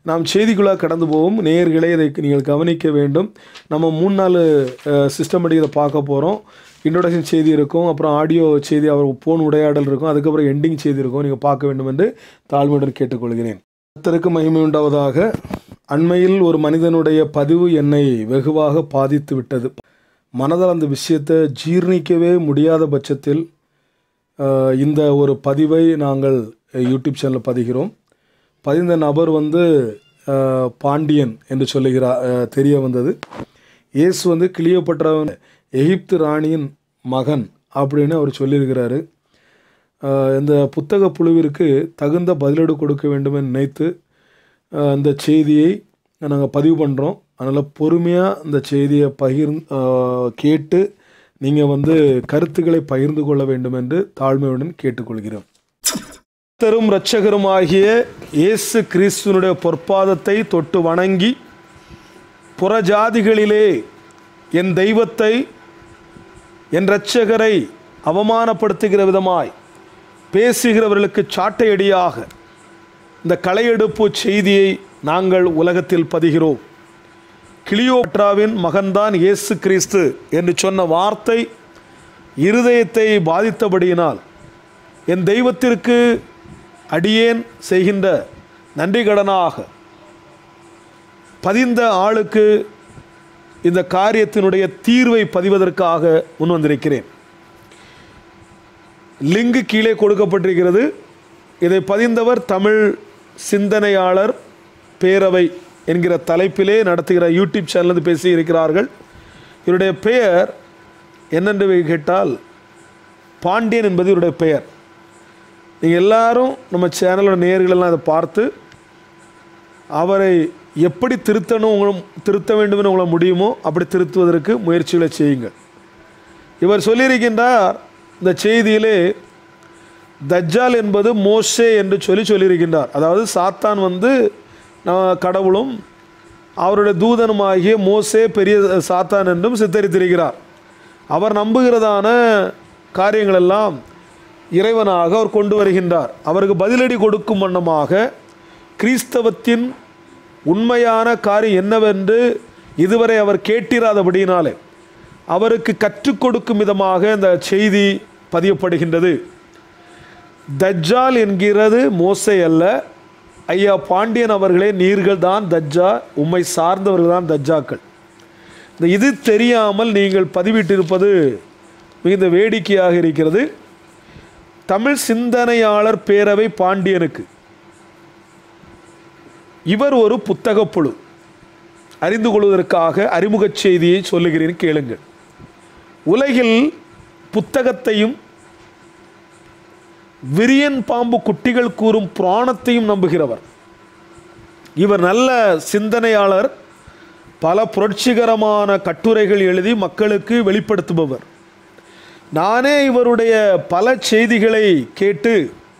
நாம் செய்திக்குள்ளாக கடந்து போவோம் நேயர்களே இதை நீங்கள் கவனிக்க வேண்டும் நம்ம மூணு நாலு சிஸ்டமேட்டிக் இதை பார்க்க போகிறோம் இன்ட்ரோடக்ஷன் செய்தி இருக்கும் அப்புறம் ஆடியோ செய்தி அவர் போன் உரையாடல் இருக்கும் அதுக்கப்புறம் எண்டிங் செய்தி இருக்கும் நீங்கள் பார்க்க வேண்டும் என்று தாழ்மையுடன் கேட்டுக்கொள்கிறேன் கர்த்தருக்கு மகிமை உண்டாவதாக அண்மையில் ஒரு மனிதனுடைய பதிவு என்னை வெகுவாக பாதித்து விட்டது மனதால் அந்த விஷயத்தை ஜீர்ணிக்கவே முடியாத பட்சத்தில் அஹ், இந்த ஒரு பதிவை நாங்கள் யூடியூப் சேனலில் பதிகிறோம் பதிந்த நபர் வந்து அஹ், பாண்டியன் என்று சொல்லுகிறார் அஹ், தெரிய வந்தது இயேசு வந்து கிளியோப்பட்டவன் எகிப்து ராணியின் மகன் அப்படின்னு அவர் சொல்லியிருக்கிறாரு அஹ், இந்த புத்தக புழுவிற்கு தகுந்த பதிலீடு கொடுக்க வேண்டும் என்று நினைத்து அஹ், இந்த செய்தியை நாங்கள் பதிவு பண்ணுறோம் அதனால் பொறுமையாக இந்த செய்தியை பகிர் கேட்டு நீங்கள் வந்து கருத்துக்களை பகிர்ந்து கொள்ள வேண்டும் என்று தாழ்மையுடன் கேட்டுக்கொள்கிறோம் கர்த்தரும் இரட்சகருமாகிய இயேசு கிறிஸ்துவனுடைய பொற்பாதத்தை தொட்டு வணங்கி புறஜாதிகளிலே என் தெய்வத்தை என் இரட்சகரை அவமானப்படுத்துகிற விதமாய் பேசுகிறவர்களுக்கு சாட்டையடியாக இந்த களையெடுப்பு செய்தியை நாங்கள் உலகத்தில் பதிகிறோம் கிளியோட்ராவின் மகன்தான் இயேசு கிறிஸ்து என்று சொன்ன வார்த்தை இருதயத்தை பாதித்தபடியினால் என் தெய்வத்திற்கு அடியேன் செய்கின்ற நன்றி கடனாக பதிந்த ஆளுக்கு இந்த காரியத்தினுடைய தீர்வை பதிவதற்காக முன் வந்திருக்கிறேன் லிங்கு கீழே கொடுக்கப்பட்டிருக்கிறது இதை பதிந்தவர் தமிழ் சிந்தனையாளர் பேரவை என்கிற தலைப்பிலே நடத்துகிற யூடியூப் சேனலில் பேசி இருக்கிறார்கள் இவருடைய பெயர் என்னென்று கேட்டால் பாண்டியன் என்பது இவருடைய பெயர் நீங்கள் எல்லாரும் நம்ம சேனலோட நேயர்களெல்லாம் அதை பார்த்து அவரை எப்படி திருத்தணும் உங்களும் திருத்த வேண்டும் என்று உங்களை முடியுமோ அப்படி திருத்துவதற்கு முயற்சிகளை செய்யுங்கள் இவர் சொல்லியிருக்கின்றார் இந்த செய்தியிலே தஜ்ஜால் என்பது மோசே என்று சொல்லி சொல்லியிருக்கின்றார் அதாவது சாத்தான் வந்து நான் கடவுளும் அவருடைய தூதனுமாகிய மோசே பெரிய சாத்தான் என்றும் சித்தரித்திருக்கிறார் அவர் நம்புகிறதான காரியங்களெல்லாம் இறைவனாக அவர் கொண்டு வருகின்றார் அவருக்கு பதிலடி கொடுக்கும் வண்ணமாக கிறிஸ்தவத்தின் உண்மையான காரியம் என்னவென்று இதுவரை அவர் கேட்டிராதபடியினாலே அவருக்கு கற்றுக் கொடுக்கும் விதமாக இந்த செய்தி பதியப்படுகின்றது தஜ்ஜால் என்கிறது மோசை அல்ல ஐயா பாண்டியன் அவர்களே நீர்கள் தான் தஜ்ஜா உம்மை சார்ந்தவர்கள் தான் தஜ்ஜாக்கள் இந்த இது தெரியாமல் நீங்கள் பதிவிட்டிருப்பது மிகுந்த வேடிக்கையாக இருக்கிறது தமிழ் சிந்தனையாளர் பேரவை பாண்டியனுக்கு இவர் ஒரு புத்தகப் புழு அறிந்து கொள்வதற்காக அறிமுகச் செய்தியை சொல்லுகிறேன் கேளுங்கள் உலகில் புத்தகத்தையும் விரியன் பாம்பு குட்டிகள் கூறும் புராணத்தையும் நம்புகிறவர் இவர் நல்ல சிந்தனையாளர் பல புரட்சிகரமான கட்டுரைகள் எழுதி மக்களுக்கு வெளிப்படுத்துபவர் நானே இவருடைய பல செய்திகளை கேட்டு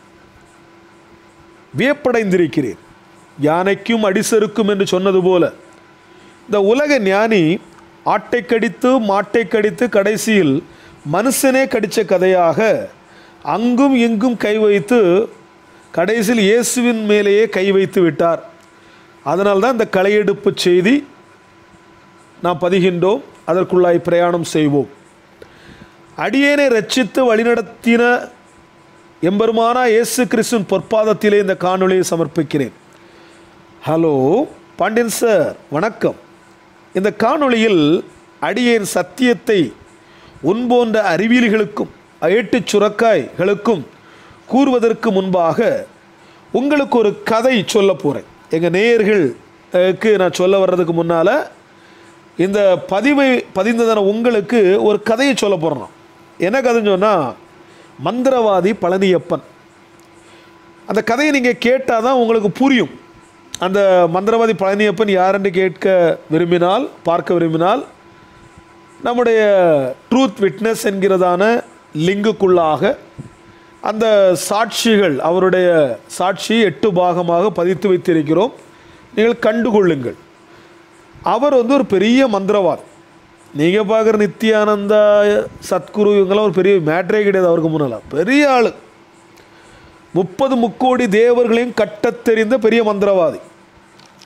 வியப்படைந்திருக்கிறேன் யானைக்கும் அடிசருக்கும் என்று சொன்னது போல இந்த உலக ஞானி ஆட்டை கடித்து மாட்டை கடித்து கடைசியில் மனுஷனே கடித்த கதையாக அங்கும் இங்கும் கை வைத்து கடைசியில் இயேசுவின் மேலேயே கை வைத்து விட்டார் அதனால்தான் இந்த களையெடுப்பு செய்தி நாம் பதிகின்றோம் அதற்குள்ளாய் பிரயாணம் செய்வோம் அடியேனை ரட்சித்து வழிநடத்தின எம்பெருமானா இயேசு கிறிஸ்துவின் பொற்பாதத்திலே இந்த காணொளியை சமர்ப்பிக்கிறேன் ஹலோ பாண்டியன் சார் வணக்கம் இந்த காணொளியில் அடியேன் சத்தியத்தை உன் போன்ற அறிவியல்களுக்கும் ஏட்டுச் சுரக்காய்களுக்கும் கூறுவதற்கு முன்பாக உங்களுக்கு ஒரு கதை சொல்ல போகிறேன் எங்கள் நேயர்களுக்கு நான் சொல்ல வர்றதுக்கு முன்னால் இந்த பதிவை பதிந்ததான உங்களுக்கு ஒரு கதையை சொல்ல போகிறோம் என்ன கதைன்னு சொன்னால் மந்திரவாதி பழனியப்பன் அந்த கதையை நீங்கள் கேட்டால் தான் உங்களுக்கு புரியும் அந்த மந்திரவாதி பழனியப்பன் யாரென்று கேட்க விரும்பினால் பார்க்க விரும்பினால் நம்முடைய ட்ரூத் விட்னஸ் என்கிறதான லிங்குக்குள்ளாக அந்த சாட்சிகள் அவருடைய சாட்சி எட்டு பாகமாக பதித்து வைத்திருக்கிறோம் நீங்கள் கண்டுகொள்ளுங்கள் அவர் வந்து ஒரு பெரிய மந்திரவாதி நீங்கள் பார்க்குற நித்யானந்தா சத்குரு இவங்கெல்லாம் ஒரு பெரிய மேட்ரே கிடையாது அவருக்கு முன்னால் பெரிய ஆள் முப்பது முக்கோடி தேவர்களையும் கட்டத் தெரிந்த பெரிய மந்திரவாதி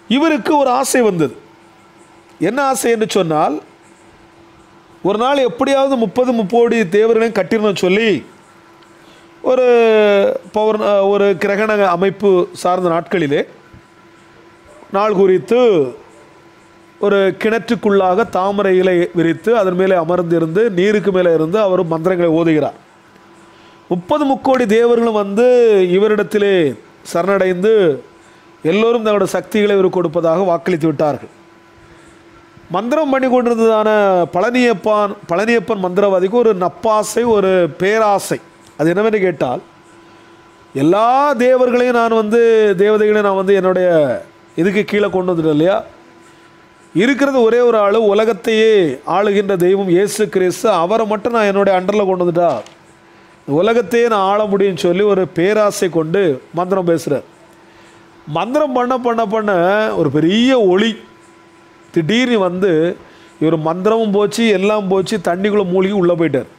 இவருக்கு ஒரு ஆசை வந்தது என்ன ஆசை என்று சொன்னால் ஒரு நாள் எப்படியாவது முப்பது முப்போடி தேவர்களையும் கட்டிடணும் சொல்லி ஒரு பௌர் ஒரு கிரகண அமைப்பு சார்ந்த நாட்களிலே நாள் குறித்து ஒரு கிணற்றுக்குள்ளாக தாமரை இலை விரித்து அதன் மேலே அமர்ந்திருந்து நீருக்கு மேலே இருந்து அவர் மந்திரங்களை ஓதுகிறார் முப்பது முக்கோடி தேவர்களும் வந்து இவரிடத்திலே சரணடைந்து எல்லோரும் தங்களுடைய சக்திகளை இவர் கொடுப்பதாக வாக்களித்து விட்டார்கள் மந்திரம் பண்ணி கொண்டிருந்ததான பழனியப்பான் பழனியப்பன் மந்திரவாதிக்கு ஒரு நப்பாசை ஒரு பேராசை அது என்னவென்று கேட்டால் எல்லா தேவர்களையும் நான் வந்து தேவதைகளையும் நான் வந்து என்னுடைய இதுக்கு கீழே கொண்டு வந்துட்டேன் இல்லையா இருக்கிறது ஒரே ஒரு ஆள் உலகத்தையே ஆளுகின்ற தெய்வம் இயேசு கிறிஸ்து அவரை மட்டும் நான் என்னுடைய அண்டரில் கொண்டு வந்துட்டா உலகத்தையே நான் ஆள முடியும்னு சொல்லி ஒரு பேராசை கொண்டு மந்திரம் பேசுகிறார் மந்திரம் பண்ண பண்ண பண்ண ஒரு பெரிய ஒளி திடீர்னு வந்து இவர் மந்திரமும் போச்சு எல்லாம் போச்சு தண்ணிக்குள்ளே மூழ்கி உள்ளே போயிட்டார்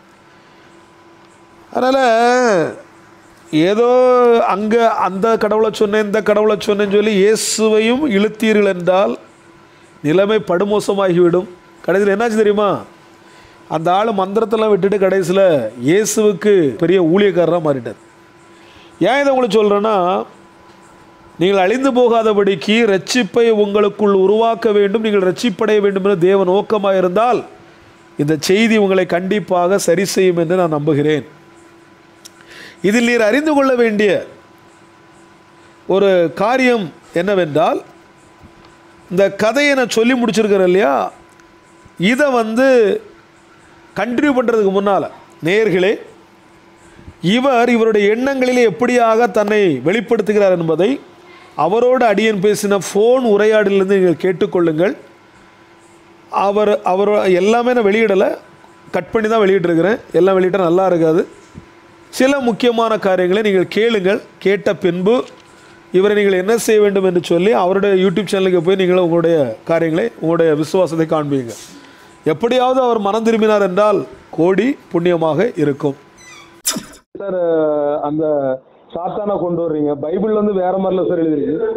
அதனால் ஏதோ அங்கே அந்த கடவுளை சொன்னேன் இந்த கடவுளை சொன்னேன்னு சொல்லி இயேசுவையும் இழுத்தீர்கள் என்றால் நிலைமை படுமோசமாகிவிடும் கடைசியில் என்னாச்சு தெரியுமா அந்த ஆள் மந்திரத்தெல்லாம் விட்டுட்டு கடைசியில் இயேசுவுக்கு பெரிய ஊழியக்காரராக மாறிட்டார் ஏன் இதை உங்களுக்கு சொல்கிறேன்னா நீங்கள் அழிந்து போகாதபடிக்கு ரட்சிப்பை உங்களுக்குள் உருவாக்க வேண்டும் நீங்கள் ரட்சிப்படைய வேண்டும் என்று தேவ நோக்கமாக இருந்தால் இந்த செய்தி உங்களை கண்டிப்பாக சரி செய்யும் என்று நான் நம்புகிறேன் இதில் நீர் அறிந்து கொள்ள வேண்டிய ஒரு காரியம் என்னவென்றால் இந்த கதையை நான் சொல்லி முடிச்சிருக்கிறேன் இல்லையா இதை வந்து கண்டினியூ பண்ணுறதுக்கு முன்னால் நேயர்களே இவர் இவருடைய எண்ணங்களிலே எப்படியாக தன்னை வெளிப்படுத்துகிறார் என்பதை அவரோடு அடியன் பேசின ஃபோன் உரையாடலிருந்து நீங்கள் கேட்டுக்கொள்ளுங்கள் அவர் அவர் எல்லாமே நான் வெளியிடலை கட் பண்ணி தான் வெளியிட்டிருக்கிறேன் எல்லாம் வெளியிட்டால் நல்லா இருக்காது சில முக்கியமான காரியங்களை நீங்கள் கேளுங்கள் கேட்ட பின்பு இவரை நீங்கள் என்ன செய்ய வேண்டும் என்று சொல்லி அவருடைய யூடியூப் சேனலுக்கு போய் நீங்கள் உங்களுடைய காரியங்களை உங்களுடைய விசுவாசத்தை காண்பீங்க எப்படியாவது அவர் மனம் திரும்பினார் என்றால் கோடி புண்ணியமாக இருக்கும் சார் அந்த சாத்தானா கொண்டு வர்றீங்க பைபிள் வந்து வேற மாதிரில சார் எழுதிருக்கு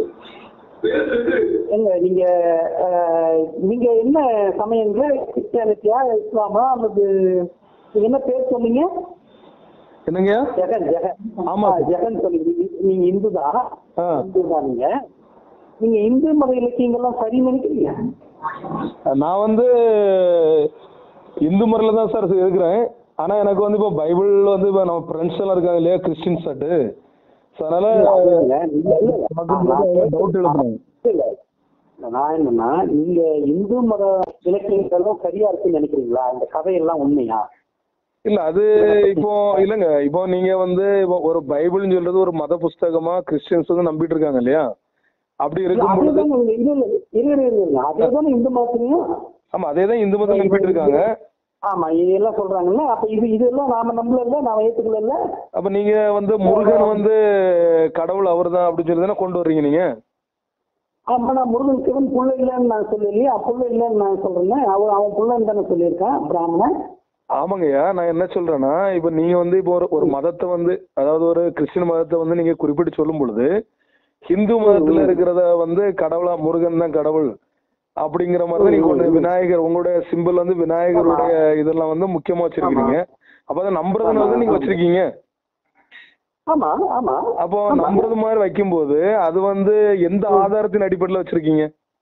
ஏங்க நீங்க அஹ், நீங்க என்ன சமயங்க கிறிஸ்டியானிட்டியா இஸ்லாமா அல்லது நீங்க என்ன பேர் சொன்னீங்க என்னங்கய்யா ஜெகன் ஜெகன் ஆமா. ஆ, ஜெகன் சொன்னீங்க நீங்க- நீங்க இந்து தான் ஆ. இந்து தான் நீங்க நீங்க இந்து மத இலக்கியங்கள்லாம் சரி நினைக்கிறீங்க நான் வந்து இந்து முறையில் தான் சார் இருக்கிறேன் ஆனா எனக்கு வந்து இப்போ பைபிள் வந்து இப்போ நம்ம ஃப்ரெண்ட்ஸ் எல்லாம் இருக்காங்க இல்லையா கிறிஸ்டின் சட்டு ஸோ அதனால இல்ல, இல்ல, இல்ல. நமக்கு டவுட் எழுதுனேன் இல்ல. நான் என்னன்னா நீங்க இந்து மத இலக்கியங்களும் சரியா இருக்குன்னு நினைக்கிறீங்களா இந்த கதையெல்லாம் உண்மையா இல்ல அது இப்போ இல்லைங்க இப்போ நீங்க வந்து இப்போ ஒரு பைபிள்னு சொல்றது ஒரு மத புஸ்தகமா கிறிஸ்டியன்ஸ் வந்து நம்பிட்டு இருக்காங்க இல்லையா அப்படி இல்ல, இருக்கும் பொழுது அதேதான் நீங்க- இல்ல, இல்ல, இரு, இரு, இரு, இரு. அதேதானே இந்து மதத்துலயும் ஆமா அதே தான் இந்து மதம் நம்பிட்டு இருக்காங்க ஆமா இதெல்லாம் சொல்றாங்கல்ல அப்ப இது இதெல்லாம் நாம நம்பல நாம ஏத்துக்கல அப்ப நீங்க வந்து முருகன் வந்து கடவுள் அவர்தான் அப்படின்னு சொல்லி தானே கொண்டு வர்றீங்க நீங்க ஆமா நான் முருகன் சிவன் புள்ள இல்லைன்னு நான் சொல்லலையே புள்ள இல்லைன்னு நான் சொல்றேன் அவன் அவன் புள்ளன்னு தானே சொல்லியிருக்கான் பிராமணன் ஆமாங்கய்யா நான் என்ன சொல்றேன்னா இப்ப நீங்க வந்து இப்போ ஒரு ஒரு மதத்தை வந்து அதாவது ஒரு கிறிஸ்டின் மதத்தை வந்து நீங்க குறிப்பிட்டு சொல்லும் பொழுது ஹிந்து மதத்துல இருக்கிறத வந்து கடவுளா முருகன் தான் கடவுள் அப்படிங்கிற மாதிரி தான் நீங்க கொண்டு விநாயகர் உங்களுடைய சிம்பிள் வந்து விநாயகருடைய இதெல்லாம் வந்து முக்கியமா வச்சிருக்கீங்க அப்ப அதை நம்புறதுன்னு வந்து நீங்க வச்சிருக்கீங்க ஆமா ஆமா அப்போ நம்புறது மாதிரி வைக்கும்போது அது வந்து எந்த ஆதாரத்தின் அடிப்படையில வச்சிருக்கீங்க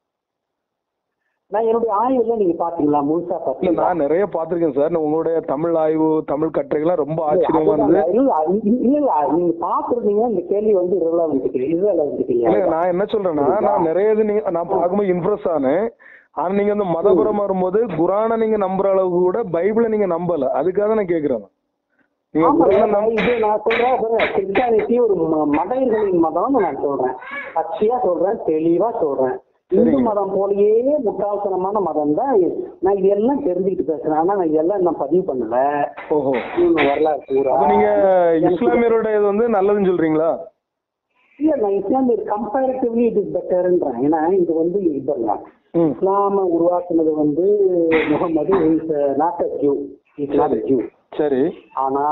நான் என்னுடைய ஆய்வுல நீங்க பாத்தீங்களா முழுசா இல்ல பாத்தீங்களா நான் நிறைய பார்த்திருக்கேன் சார் உங்களுடைய தமிழ் ஆய்வு தமிழ் கட்டுரைகள்லாம் ரொம்ப ஆச்சரியமா அதுதான் இருந்தது இல்ல இல்ல இல்ல நீங்க பாத்துருந்தீங்க இந்த கேள்வி வந்து irrelevant irrelevant இல்ல இல்லையா நான் என்ன சொல்றேன்னா நான் நிறைய இது நீங்க நான் பார்க்கும்போது இம்ப்ரெஸ் ஆனேன் ஆனா நீங்க வந்து மதபுரம் வரும்போது குரானை நீங்க நம்புற அளவுக்கு கூட பைபிளை நீங்க நம்பல அதுக்காக தான் நான் கேக்குறேன் நீங்க ஆமா, குரானை நான் நம்ப- இது நான் சொல்றேன் பாருங்க, கிறிஸ்டியானிட்டி ஒரு ம- மடையர்களின் மதம்னு நான் சொல்றேன் பச்சையா சொல்றேன் தெளிவா சொல்றேன் இந்து மதம் போலயே முட்டாள்தனமான மதம் தான் இது. நான் இதெல்லாம் தெரிஞ்சுக்கிட்டு பேசுறேன் ஆனா நான் இதெல்லாம் நான் பதிவு பண்ணல ஓஹோ இவங்க வரலாறு பூரா அப்ப நீங்க இஸ்லாமியரோட இது வந்து நல்லதுன்னு சொல்றீங்களா இல்ல நான் இஸ்லாமியர் கம்பேரிட்டிவ்லி இட் இஸ் பெட்டர்ன்றேன் ஏன்னா இது வந்து இதெல்லாம் ம் இஸ்லாம உருவாக்குனது வந்து Muhammad is not a Jew is not Jew சரி ஆனா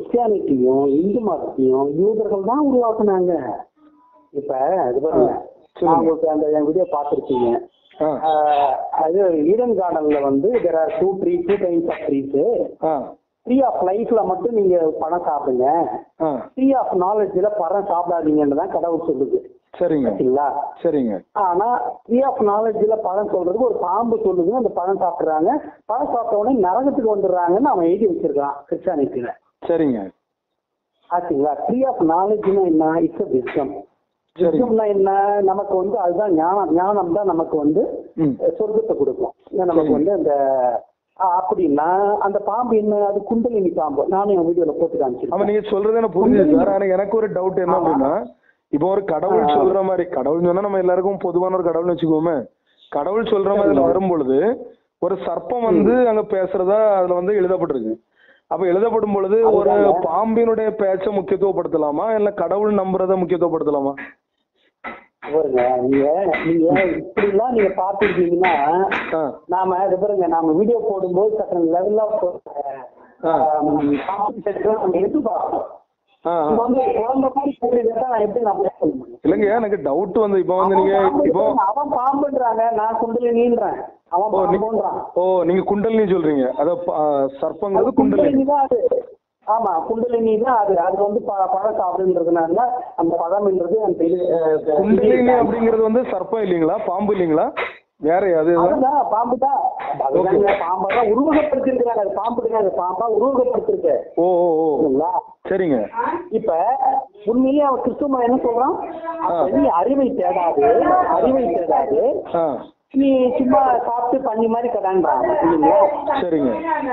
கிறிஸ்டியானிட்டியும் இந்து மதத்தையும் யூதர்கள் தான் உருவாக்குனாங்க இப்ப இது பாருங்க நான் உங்களுக்கு அந்த என் வீடியோ பார்த்துருக்கீங்க ஆ அது ஈடன் கார்டன்ல வந்து there are two tree two types of trees a tree of லைஃப்ல மட்டும் நீங்க பழம் சாப்பிடுங்க ஆ ட்ரீ ஆஃப் நாலேஜ்ல பழம் சாப்பிடாதீங்கன்னு தான் கடவுள் சொல்லுது சரிங்க சரிங்களா சரிங்க ஆனா ட்ரீ ஆஃப் நாலேஜ்ல பழம் சொல்றதுக்கு ஒரு பாம்பு சொல்லுது அந்த பழம் சாப்பிடுறாங்க பழம் சாப்பிட்ட உடனே நரகத்துக்கு வந்துடுறாங்கன்னு அவன் எழுதி வச்சிருக்கான் கிறிஸ்டானிட்டியில சரிங்க ஆச்சுங்களா ட்ரீ ஆஃப் நாலேஜ்னா என்ன இட்ஸ் அ விஸ்டம் சரி. விஸ்டம்னா என்ன நமக்கு வந்து அதுதான் ஞானம் ஞானம் தான் நமக்கு வந்து ம் சொர்க்கத்தை கொடுக்கும் ஏன்னா நமக்கு சரி. வந்து அந்த ஆ, அப்படின்னா அந்த பாம்பு என்ன அது குண்டலினி பாம்பு நானும் என் வீடியோல போட்டு ஆமா காமிச்சிருக்கேன் நீங்க சொல்றது எனக்கு புரிஞ்சுது சார் ஆனா எனக்கு ஒரு டவுட் என்ன அப்படின்னா இப்போ ஒரு கடவுள் ஆ. சொல்ற மாதிரி கடவுள் சொன்னா நம்ம எல்லாருக்கும் பொதுவான ஒரு கடவுள்னு வச்சுக்கோமே கடவுள் சொல்ற மாதிரி அதுல வரும் பொழுது ஒரு சர்ப்பம் வந்து அங்க பேசுறதா அதுல வந்து எழுதப்பட்டிருக்கு அப்ப எழுதப்படும் பொழுது ஒரு அதுதாங்க. பாம்பினுடைய பேச்சை முக்கியத்துவப்படுத்தலாமா இல்ல கடவுள் நம்புறத முக்கியத்துவப்படுத்தலாமா பாருங்க நீங்க நீங்க இப்படி எல்லாம் நீங்க பாத்துருக்கீங்கன்னா ஆ நாம இது பாருங்க நாம வீடியோ போடும்போது சட்டன் லெவல் ஆஃப் ஆ. காம்படிஷன் நம்ம எதிர்பார்க்கணும் ஆ ஆ. இப்ப வந்து குழந்தை மாதிரி கேட்டா நான் எப்படி நான் பேச முடியும் இல்லைங்க எனக்கு டவுட் வந்து இப்போ வந்து நீங்க அவன் பாம்பு இப்போ அவன் பாம்புன்றாங்க நான் குண்டலினின்றேன் அவன் ஓ நீ- பாம்புன்றான் ஓ நீங்க குண்டலினி சொல்றீங்க அத சர்ப்பங்கிறது குண்டலினி குண்டலினி தான் அது ஆமா குண்டலினி தான் அது அது வந்து ப- பழம் சாப்பிடுன்றதுனால அந்த பழம்ன்றது அந்த இது அஹ், குண்டலினி அப்படிங்கிறது வந்து சர்ப்பம் இல்லைங்களா பாம்பு இல்லைங்களா வேற அது அதுதான் பாம்பு தான் அதுதாங்க பாம்பை தான் உருவகப்படுத்திருக்கிறாங்க அது பாம்பு கிடையாது பாம்பா உருவகப்படுத்திருக்கு ஓ ஓ ஓ சரிங்களா சரிங்க இப்ப உண்மையிலேயே அவன் கிறிஸ்துவ என்ன சொல்றான் அப்ப நீ அறிவை தேடாது அறிவை தேடாது ஆ நீ சும்மா சாப்பிட்டு பண்ணி மாதிரி கடான்றான் இல்லைங்களா சரிங்க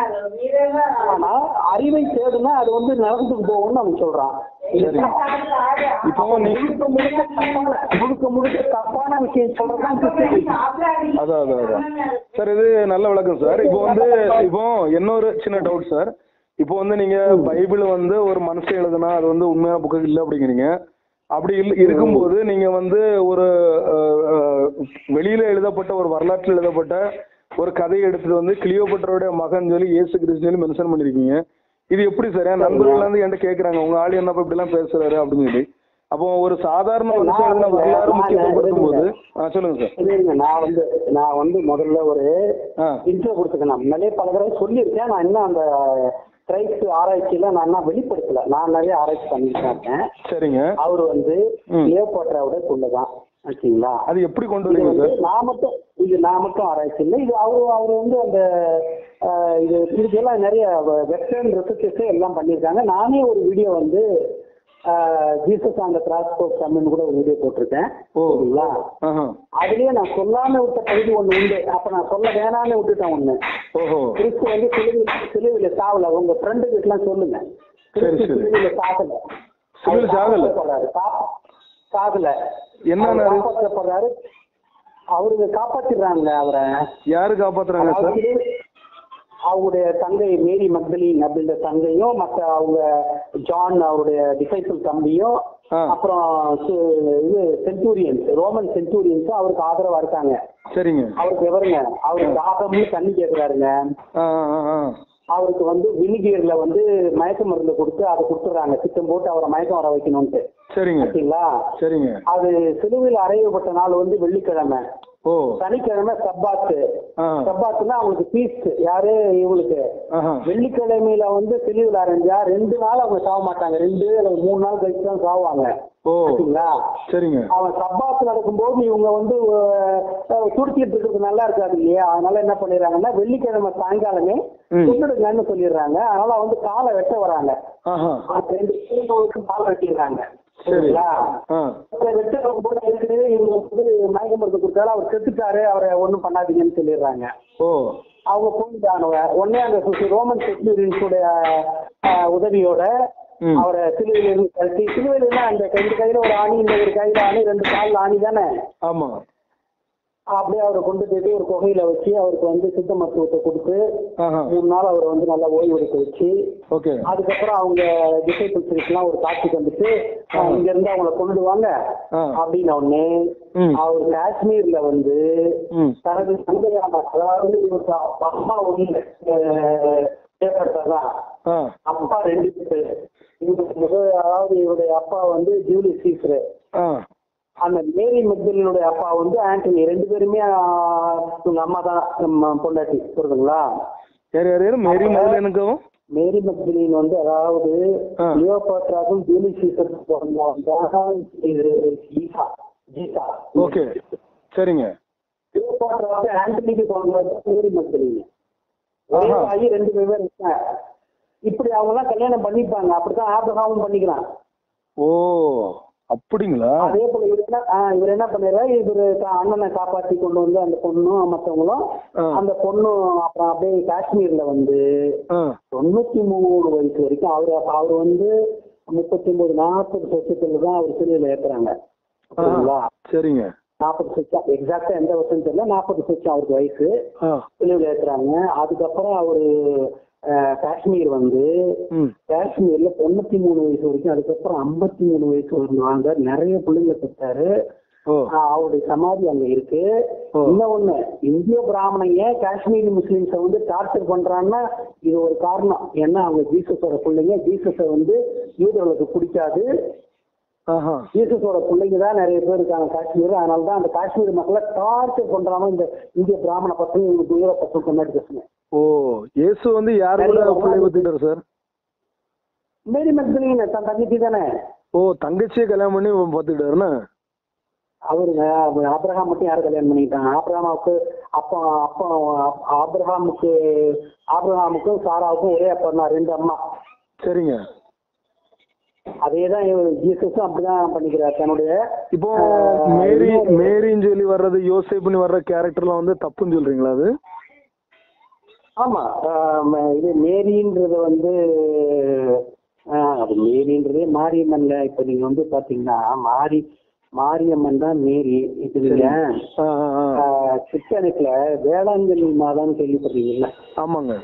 ஆனா அறிவை தேடுனா அது வந்து நரகத்துக்கு போகும்னு அவன் சொல்றான் சரிங்க இப்போ நீ முழுக்க முழுக்க தப்பான முழுக்க முழுக்க தப்பான விஷயம் சொல்றதுதான் கிறிஸ்டியானிட்டி. அதான் அதான் அதான் சார் இது நல்ல விளக்கம் சார் இப்போ வந்து இப்போ இன்னொரு சின்ன டவுட் சார் இப்போ வந்து நீங்க பைபிள் வந்து ஒரு மனுஷன் எழுதுனா அது வந்து உண்மையான புக்கு இல்லை அப்படிங்கிறீங்க அப்படி இல்ல இருக்கும்போது நீங்க வந்து ஒரு அஹ், அஹ், வெளியில எழுதப்பட்ட ஒரு வரலாற்றில் எழுதப்பட்ட ஒரு கதையை எடுத்துட்டு வந்து கிளியோபட்ரோட மகன் சொல்லி இயேசு கிறிஸ்து சொல்லி மென்ஷன் பண்ணிருக்கீங்க இது எப்படி சார் என் நண்பர்கள் வந்து என்கிட்ட கேக்குறாங்க உங்க ஆள் என்னப்பா இப்படி எல்லாம் பேசுறாரு அப்படின்னு சொல்லி அப்போ ஒரு சாதாரண மனுஷன் எழுதின வரலாறு முக்கியத்துவப்படுத்தும் போது ஆ சொல்லுங்க சார் இல்லைங்க நான் வந்து நான் வந்து முதல்ல ஒரு ஆ இன்ட்ரோ கொடுத்துருக்கேன் நான் முன்னாடியே பல தடவை சொல்லியிருக்கேன் நான் இன்னும் அந்த கிரைஸ்ட் ஆராய்ச்சியில நான் இன்னும் வெளிப்படுத்தல நான் நிறைய ஆராய்ச்சி பண்ணிட்டு தான் இருக்கேன் சரிங்க அவர் வந்து ம். கிளியோபாட்ராவோட பொண்ணுதான் ஓகேங்களா அது எப்படி கொண்டு இது வரீங்க வந்து சார் நான் மட்டும் இது நான் மட்டும் ஆராய்ச்சி இல்லை இது அவரு அவர் வந்து அந்த ஆஹ், இது இதுக்கெல்லாம் நிறைய வெஸ்டர்ன் ரிசர்ச்சஸ் எல்லாம் பண்ணியிருக்காங்க நானே ஒரு வீடியோ வந்து ஜீசஸ் அந்த டிரான்ஸ்போர்ட் கம்மின்னு கூட ஒரு வீடியோ போட்டிருக்கேன் ஓ. சரிங்களா ஆஹா அதுலயே நான் சொல்லாம விட்ட பகுதி ஒண்ணு உண்டு அப்ப நான் சொல்ல வேணாம்னு விட்டுட்டேன் ஒண்ணு ஓஹோ கிறிஸ்து வந்து சிலுவையில் சிலுவையில சாவல உங்க ஃப்ரெண்டு கிட்டலாம் சொல்லுங்க சரி, கிறிஸ்து சரி. சிலுவையில சாகல சிலுவையில சாகல? அவர் காப்பாற்றப்படுறாரு. கா- சாகல என்னன்னாரு? அவர் காப்பாற்றப்படுறாரு அவருக்கு காப்பாத்திடுறாங்க அவரை யாரு காப்பாத்துறாங்க சார் அதாவது அவருடைய தங்கை மேரி மக்தலின் அப்படின்ற தங்கையும் மற்ற அவங்க ஜான் அவருடைய டிசைபிள் தம்பியும் ஆ. அப்புறம் சு- இது சென்டூரியன்ஸ் ரோமன் சென்டூரியன்ஸ் அவருக்கு ஆதரவா இருக்காங்க சரிங்க அவருக்கு எவருங்க அவருக்கு தாகம்னு தண்ணி கேட்கிறாருங்க ஆ ஆ ஆ அவருக்கு வந்து வினிகர்ல வந்து மயக்க மருந்து கொடுத்து அதை கொடுத்துட்றாங்க சித்தம் போட்டு அவரை மயக்கம் வர வைக்கணும்ட்டு சரிங்க ஓகேங்களா சரிங்க அது சிலுவையில் அறையப்பட்ட நாள் வந்து வெள்ளிக்கிழமை ஓ சனிக்கிழமை சப்பாத்து ஆ சப்பாத்துனா அவங்களுக்கு பீஸ் யாரு இவங்களுக்கு ஆஹா வெள்ளிக்கிழமையில வந்து சிலுவையில் அரைஞ்சா ரெண்டு நாள் அவங்க சாக மாட்டாங்க ரெண்டு அல்லது மூணு நாள் கழிச்சு தான் சாவாங்க ஓ ஓகேங்களா சரிங்க அவன் சப்பாத்து நடக்கும்போது இவங்க வந்து அஹ், துடிச்சிட்டு இருக்கிறது நல்லா இருக்காது இல்லையா அதனால என்ன பண்ணிடுறாங்கன்னா வெள்ளிக்கிழமை சாயங்காலமே ம். சுட்டுடுங்கன்னு சொல்லிடுறாங்க அதனால வந்து காலை வெட்ட வராங்க ஆஹா அந்த ரெண்டு பேருக்கும் காலை வெட்டிடுறாங்க சரி சரிங்களா ஆ அப்புறம் வெட்ட போது ஏற்கனவே இவங்க வந்து மயக்க மருந்து கொடுத்தாலும் அவர் செத்துட்டாரு அவரை ஒன்றும் பண்ணாதீங்கன்னு சொல்லிடுறாங்க ஓ அவங்க போயிட்டானுவ உடனே அந்த சு- ரோமன் செக்யூரிட்டிஸோட உதவியோட ம். அவரை சிலுவையில இருந்து கழட்டி சிலுவையில இருந்தா அந்த ரெண்டு கையில ஒரு ஆணி இந்த ஒரு கையில ஆணி ரெண்டு கால்ல ஆணி தானே ஆமா அப்படியே அவரை கொண்டு போயிட்டு ஒரு குகையில வச்சு அவருக்கு வந்து சித்த மருத்துவத்தை கொடுத்து ஆஹா மூணு நாள் அவரை வந்து நல்லா ஓய்வு எடுக்க வச்சு ஓகே அதுக்கப்புறம் அவங்க டிசைபிள்ஸ்லாம் ஒரு காட்சி வந்துட்டு அஹ், இங்க இருந்து அவங்கள கொண்டுடுவாங்க ஆ. அப்படின்ன உடனே ம். அவர் காஷ்மீர்ல வந்து ம் தனது தந்தையான அதாவது இவருக்கு அப்பா அம்மா ஒண்ணு அஹ், ஏற்பட்டதுதான் ஆ அப்பா ரெண்டு பேர் இவருக்கு முத அதாவது இவருடைய அப்பா வந்து ஜூலியஸ் சீசர் ஆ அந்த மேரி மெக்டலினுடைய அப்பா வந்து ஆண்டனி ரெண்டு பேருமே ஆஹ், இவங்க அம்மா தான் நம்ம பொண்டாட்டி புரியுதுங்களா யார் யார் யார் மேரி முதல்ல எனக்கும் மேரி மெக்டலின் வந்து அதாவது ஆ. லியோபாட்ராக்கும் ஜூலி சீசருக்கும் பிறந்தவங்க தான் இது ஈசா ஜீசா ஓகே சரிங்க லியோபாட்ரா வந்து ஆண்டனிக்கு பிறந்தவங்க மேரி மெக்டலின் ஒரே ஆஹா. தாயி ரெண்டு பேரும் இருக்காங்க இப்படி அவங்க எல்லாம் கல்யாணம் பண்ணிப்பாங்க அப்படித்தான் ஆபிரகாமும் பண்ணிக்கிறான் ஓ அப்படிங்களா அதே போல இவர் என்ன ஆ, இவர் என்ன பண்ணிடுறாரு இவரு தா- அண்ணனை காப்பாத்தி கொண்டு வந்து அந்த பொண்ணும் மத்தவங்களும் ஆ. அந்த பொண்ணும் அப்புறம் அப்படியே காஷ்மீர்ல வந்து ஆ தொண்ணூத்தி மூணு வயசு வரைக்கும் அவரு அப்ப அவர் வந்து முப்பத்தி ஒன்பது நாற்பது சொச்சத்துல தான் அவர் சிலையில ஏத்துறாங்க புரியுதுங்களா சரிங்க நாற்பது சொச்சம் எக்ஸாக்டா எந்த வருஷம் தெரியல நாற்பது சொச்சம் அவருக்கு வயசு ஆ சிலையில ஏத்துறாங்க அதுக்கப்புறம் அவரு அஹ், காஷ்மீர் வந்து ம் காஷ்மீர்ல தொண்ணூத்தி மூணு வயசு வரைக்கும் அதுக்கப்புறம் ஐம்பத்தி மூணு வயசு வரைக்கும் வாழ்ந்தார் நிறைய பிள்ளைங்க பெற்றாரு ஓ ஆஹ் அவருடைய சமாதி அங்க இருக்கு ஓ. இன்னொன்னு இந்திய பிராமணன் ஏன் காஷ்மீரி முஸ்லிம்ஸ வந்து டார்ச்சர் பண்றான்னா இது ஒரு காரணம் ஏன்னா அவங்க ஜீசஸோட பிள்ளைங்க ஜீசஸ வந்து யூதர்களுக்கு பிடிக்காது ஆஹா ஜீசஸோட பிள்ளைங்க தான் நிறைய பேர் இருக்காங்க காஷ்மீர் அதனால தான் அந்த காஷ்மீர் மக்களை டார்ச்சர் பண்றாங்க இந்த இந்திய பிராமண பசங்க இவங்க துயர பசங்க கொண்டாடி பேசுங்க ஓ இயேசு வந்து யார் கூட பிள்ளை பத்திட்டாரு சார் மேரி மெக்தலின் தன் தங்கச்சி தானே ஓ தங்கச்சியை கல்யாணம் பண்ணி பார்த்துக்கிட்டாருண்ணா அவருங்க அவர் ஆபிரகாம் மட்டும் யார் கல்யாணம் பண்ணிக்கிட்டாங்க ஆபிரகாமுக்கு அப்பா அப்பா ஆபிரகாமுக்கு ஆபிரகாமுக்கும் சாராவுக்கும் ஒரே அப்பா தான் ரெண்டு அம்மா சரிங்க அதே தான் ஜீசஸும் அப்படிதான் பண்ணிக்கிறார் தன்னுடைய இப்போ ஆஹ், மேரி இன்னொரு- மேரின்னு சொல்லி வர்றது யோசேப்புன்னு வர்ற கேரக்டர்லாம் வந்து தப்புன்னு சொல்றீங்களா அது ஆமா ஆஹ் ம- இது மேரின்றது வந்து ஆஹ், அது மேரின்றதே மாரியம்மன்ல இப்ப நீங்க வந்து பாத்தீங்கன்னா மாரி மாரியம்மன் தான் மேரி இப்ப நீங்க ஆ ஆ, ஆ. ஆஹ், கிறிஸ்டியானிக்ல வேளாங்கண்ணி மாதான்னு கேள்விப்படுறீங்கல்ல ஆமாங்க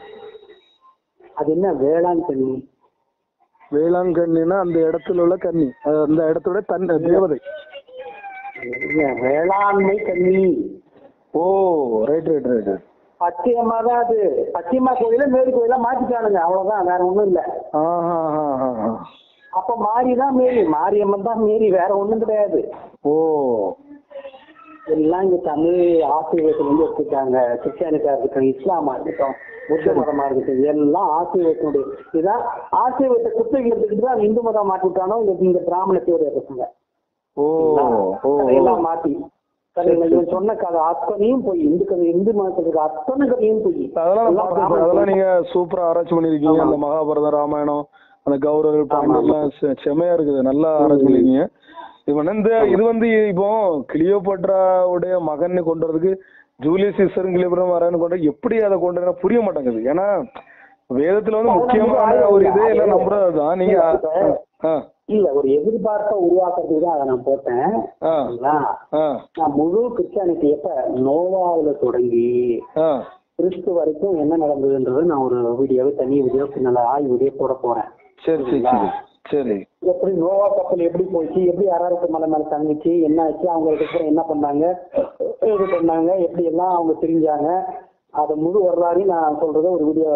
அது என்ன வேளாங்கண்ணி வேளாங்கண்ணினா அந்த இடத்துல உள்ள கன்னி அது அந்த இடத்தோட தன் தேவதை இல்ல, வேளாண்மை கண்ணி ஓ ரைட் ரைட் ரைட் பச்சையம்மா தான் அது பச்சையம்மா கோயில மேரி கோயிலா மாத்திட்டானுங்க அவ்வளவுதான் வேற ஒண்ணும் இல்ல ஆஹா ஆஹா, ஆஹா. அப்ப மாரி தான் மேரி மாரியம்மன் தான் மேரி வேற ஒண்ணும் கிடையாது ஓ எல்லாம் இங்க தமிழ் ஆசீர்வாதத்துல இருந்து எடுத்துட்டாங்க கிறிஸ்டியானிக்கா இருக்கட்டும் இஸ்லாமா இருக்கட்டும் புத்த மதமா இருக்கட்டும் எல்லாம் ஆசீர்வாதத்தினுடைய இதான் ஆசீர்வாதத்தை குத்தகை எடுத்துக்கிட்டு தான் இந்து மதம் மாட்டி விட்டானோ இந்த இந்த பிராமணத்தோட பசங்க ஓ ஓ எல்லாம் மாத்தி சரிங்களா இவன் சொன்ன கதை அத்தனையும் போய் இந்து கதை இந்து மதத்துக்கு அத்தனை கதையும் போய் அதெல்லாம் நான் எல்லாம் பார்த்தேன் சார். பிராமண அதெல்லாம் நீங்க சூப்பரா ஆராய்ச்சி பண்ணிருக்கீங்க ஆமா. அந்த மகாபாரதம் ராமாயணம் அந்த கௌரவர்கள் ஆமா. பாண்டவர்கள் எல்லாம் செ- செமையா இருக்குது நல்லா ஆராய்ச்சி பண்ணிருக்கீங்க இது வந்து இந்த இது வந்து இப்போ கிளியோபட்ராவுடைய மகன் கொண்டு வரதுக்கு ஜூலியஸ் சீசரும் கிளியோபட்ரா வரேன்னு கொண்டு வர எப்படி அதை கொண்டு வர புரிய மாட்டேங்குது ஏன்னா வேதத்துல வந்து முக்கியமான ஒரு இதே எல்லாம் நம்புறதுதான் நீங்க ஆ இல்ல ஒரு எதிர்பார்ப்பை உருவாக்குறதுக்கு தான் அதை நான் போட்டேன் ஆ சரிங்களா? ஆ நான் முழு கிறிஸ்டியானிட்டி எப்ப நோவாவுல தொடங்கி ஆ கிறிஸ்து வரைக்கும் என்ன நடந்ததுன்றது நான் ஒரு வீடியோவை தனி வீடியோ நல்ல ஆய்வு வீடியோ போட போறேன் சரி சரி சரி சரி எப்படி நோவா கப்பல் எப்படி போச்சு எப்படி அரரத்து மலை மேல தங்கிச்சு என்ன ஆச்சு அவங்களுக்கு அப்புறம் என்ன பண்ணாங்க இது பண்ணாங்க எப்படி எல்லாம் அவங்க தெரிஞ்சாங்க அதை முழு வரலாறையும் நான் சொல்றத ஒரு வீடியோ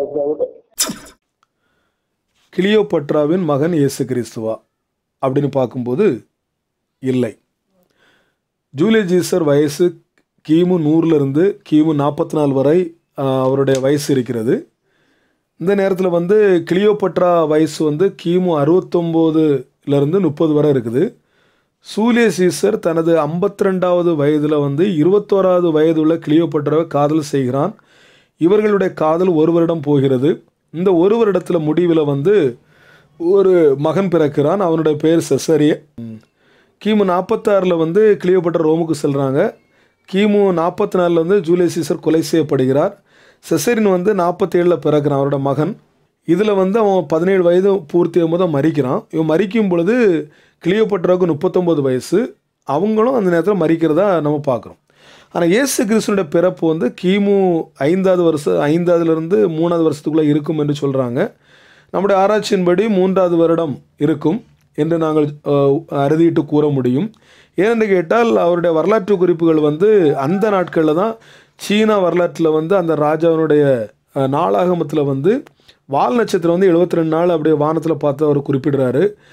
கிளியோபட்ராவின் மகன் இயேசு கிறிஸ்துவா அப்படின்னு பார்க்கும்போது இல்லை ஜூலியஸ் ஜீசர் வயசு கிமு நூறுலேருந்து கிமு நாற்பத்தி நாலு வரை ஆஹ், அவருடைய வயசு இருக்கிறது இந்த நேரத்தில் வந்து கிளியோபட்ரா வயசு வந்து கிமு அறுபத்தொம்போதுலேருந்து முப்பது வரை இருக்குது சூலிய சீசர் தனது 52வது ரெண்டாவது வயதில் வந்து இருபத்தோராவது வயதுள்ள கிளியோபட்ராவை காதல் செய்கிறான் இவர்களுடைய காதல் ஒரு வருடம் போகிறது இந்த ஒரு வருடத்தில் முடிவில் வந்து ஒரு மகன் பிறக்கிறான் அவனுடைய பேர் செசரிய கிமு நாற்பத்தாறில் வந்து கிளியோபட்ரா ரோமுக்கு செல்கிறாங்க கிமு நாற்பத்தி நாலில் வந்து ஜூலியஸ் சீசர் கொலை செய்யப்படுகிறார் செசரின் வந்து நாற்பத்தேழில் பிறக்கிறான் அவரோட மகன் இதில் வந்து அவன் பதினேழு வயது பூர்த்தி ஆகும்போது அவன் மறிக்கிறான் இவன் மறிக்கும் பொழுது கிளியோபட்ராவுக்கு முப்பத்தொம்போது வயசு அவங்களும் அந்த நேரத்தில் மறிக்கிறதா நம்ம பார்க்குறோம் ஆனால் இயேசு கிறிஸ்துனுடைய பிறப்பு வந்து கிமு ஐந்தாவது வருஷம் ஐந்தாவதுலேருந்து மூணாவது வருஷத்துக்குள்ளே இருக்கும் என்று சொல்கிறாங்க நம்முடைய ஆராய்ச்சியின்படி மூன்றாவது வருடம் இருக்கும் என்று நாங்கள் அஹ், அறுதிட்டு கூற முடியும் ஏனென்று கேட்டால் அவருடைய வரலாற்று குறிப்புகள் வந்து அந்த நாட்களில் தான் சீனா வரலாற்றில் வந்து அந்த ராஜாவினுடைய அஹ், நாளாகமத்தில் வந்து வால் நட்சத்திரம் வந்து 72 நாள் அப்படியே வானத்தில் பார்த்து அவர் குறிப்பிடுறாரு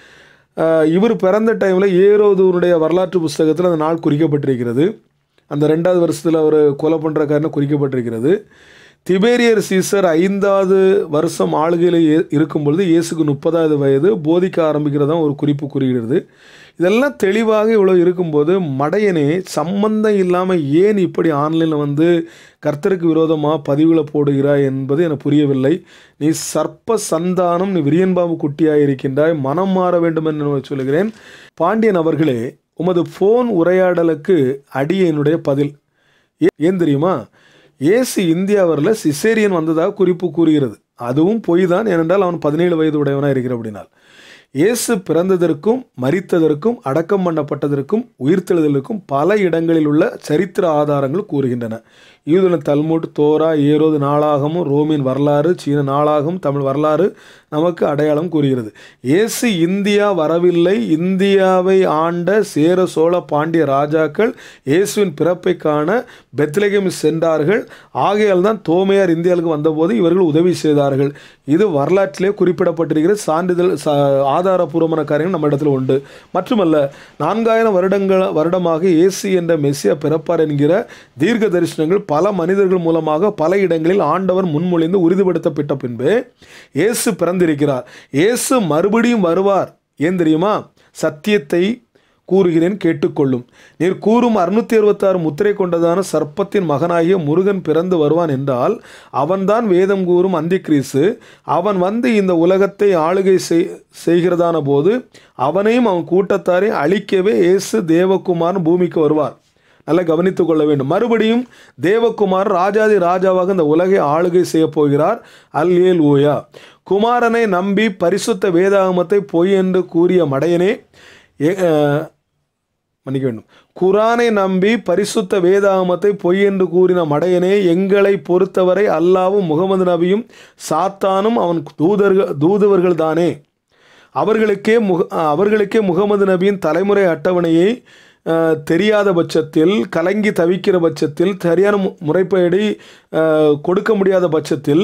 அஹ், இவர் பிறந்த டைமில் ஏரோதூருடைய வரலாற்று புஸ்தகத்தில் அந்த நாள் குறிக்கப்பட்டிருக்கிறது அந்த ரெண்டாவது வருஷத்தில் அவர் கொலை பண்ணுற காரணம் குறிக்கப்பட்டிருக்கிறது திபேரியர் சீசர் ஐந்தாவது வருஷம் ஆளுகையில் ஏ- இருக்கும் பொழுது இயேசுக்கு முப்பதாவது வயது போதிக்க ஆரம்பிக்கிறதா ஒரு குறிப்பு கூறுகிறது இதெல்லாம் தெளிவாக இவ்வளோ இருக்கும்போது மடையனே சம்பந்தம் இல்லாமல் ஏன் இப்படி ஆன்லைனில் வந்து கர்த்தருக்கு விரோதமாக பதிவுகளை போடுகிறாய் என்பது எனக்கு புரியவில்லை நீ சர்ப்ப சந்தானம் நீ விரியன்பாபு குட்டியாக இருக்கின்றாய் மனம் மாற வேண்டும் என்று நான் சொல்லுகிறேன் பாண்டியன் அவர்களே உமது ஃபோன் உரையாடலுக்கு அடியனுடைய பதில் ஏ- ஏன் தெரியுமா இயேசு இந்தியாவரில் சிசேரியன் வந்ததாக குறிப்பு கூறுகிறது அதுவும் பொய் தான் ஏனென்றால் அவன் பதினேழு வயது உடையவனாக இருக்கிற அப்படினால் இயேசு பிறந்ததற்கும் மரித்ததற்கும் அடக்கம் பண்ணப்பட்டதற்கும் உயிர்த்தெழுதலுக்கும் பல இடங்களில் உள்ள சரித்திர ஆதாரங்கள் கூறுகின்றன யூதன தல்முட் தோரா ஏரோது நாளாகமும் ரோமின் வரலாறு சீன நாளாகம் தமிழ் வரலாறு நமக்கு அடையாளம் கூறுகிறது இயேசு இந்தியா வரவில்லை இந்தியாவை ஆண்ட சேர சோழ பாண்டிய ராஜாக்கள் இயேசுவின் பிறப்பை காண பெத்லகேம் சென்றார்கள் ஆகையால் தான் தோமையார் இந்தியாவுக்கு வந்தபோது இவர்கள் உதவி செய்தார்கள் இது வரலாற்றிலே குறிப்பிடப்பட்டிருக்கிற சான்றிதழ் சா- ஆதாரபூர்வமான காரியங்கள் நம்ம இடத்துல உண்டு மட்டுமல்ல நான்காயிரம் வருடங்கள் வருடமாக இயேசு என்ற மெஸ்ஸியா பிறப்பார் என்கிற தீர்க்க தரிசனங்கள் பல மனிதர்கள் மூலமாக பல இடங்களில் ஆண்டவர் முன்மொழிந்து உறுதிப்படுத்தப்பட்ட பின்பு இயேசு பிறந்திருக்கிறார் இயேசு மறுபடியும் வருவார் ஏன் தெரியுமா சத்தியத்தை கூறுகிறேன் கேட்டுக்கொள்ளும் நீர் கூறும் அறுநூத்தி அறுபத்தாறு முத்திரை கொண்டதான சர்ப்பத்தின் மகனாகிய முருகன் பிறந்து வருவான் என்றால் அவன்தான் வேதம் கூறும் அந்திக்கிரீசு அவன் வந்து இந்த உலகத்தை ஆளுகை செய் செய்கிறதான போது அவனையும் அவன் கூட்டத்தாரை அழிக்கவே இயேசு தேவகுமாரன் பூமிக்கு வருவார் நல்லா கவனித்துக் கொள்ள வேண்டும் மறுபடியும் தேவகுமார் ராஜாதி ராஜாவாக இந்த உலகை ஆளுகை செய்ய போகிறார் அல்லேல் ஊயா குமாரனை நம்பி பரிசுத்த வேதாகமத்தை பொய் என்று கூறிய மடையனே ஏ- அஹ், மன்னிக்க வேண்டும் குரானை நம்பி பரிசுத்த வேதாகமத்தை பொய் என்று கூறின மடையனே எங்களை பொறுத்தவரை அல்லாவும் முகமது நபியும் சாத்தானும் அவன் தூதர்கள் தூதுவர்கள் தானே அவர்களுக்கே முக அவர்களுக்கே முகமது நபியின் தலைமுறை அட்டவணையை அஹ், தெரியாத பட்சத்தில் கலங்கி தவிக்கிற பட்சத்தில் சரியான மு- முறைப்படி அஹ், கொடுக்க முடியாத பட்சத்தில்